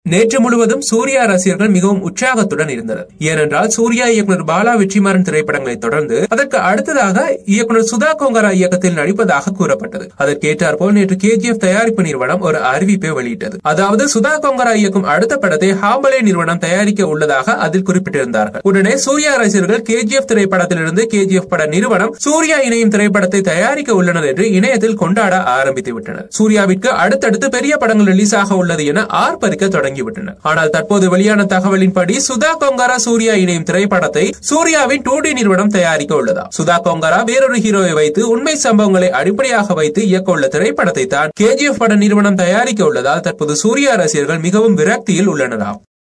நேற்று முழுவதும் சூர்யா ரசிகர்கள் மிகவும் உற்சாகத்துடன் இருந்தனர் ஏனென்றால் சூர்யா இயக்குனர் பாலா வெற்றிமாறன் திரைப்படங்களை தொடர்ந்து அதற்கு அடுத்ததாக இயக்குனர் சுதா கோங்கரா இயக்கத்தில் நடிப்பதாக கூறப்பட்டது அதற்கேற்றாற்போல் நேற்று கேஜிஎஃப் தயாரிப்பு நிறுவனம் ஒரு அறிவிப்பை வெளியிட்டது அதாவது சுதா கோங்கரா இயக்கும் அடுத்த படத்தை ஹாம்பலே நிறுவனம் தயாரிக்க உள்ளதாக அதில் குறிப்பிட்டிருந்தார்கள் உடனே சூர்யா ரசிகர்கள் கேஜிஎஃப் திரைப்படத்திலிருந்து கேஜிஎஃப் பட நிறுவனம் சூர்யா இணையும் திரைப்படத்தை தயாரிக்க உள்ளனர் என்று இணையத்தில் கொண்டாட ஆரம்பித்து விட்டனர் சூர்யாவிற்கு அடுத்தடுத்து பெரிய படங்கள் ரிலீஸ் ஆக உள்ளது என ஆர்ப்பரிக்க தொடங்கிவிட்டனர் ஆனால் தற்போது வெளியான தகவலின்படி சுதா கொங்காரா சூர்யா இணையும் திரைப்படத்தை சூர்யாவின் டூ டி நிறுவனம் தயாரிக்க உள்ளதா சுதா கொங்காரா வேறொரு ஹீரோவை வைத்து உண்மை சம்பவங்களை அடிப்படையாக வைத்து இயக்க உள்ள திரைப்படத்தை தான் கேஜிஎஃப் பட நிறுவனம் தயாரிக்க உள்ளதால் தற்போது சூர்யா ரசிகர்கள் மிகவும் விரக்தியில் உள்ளனராம்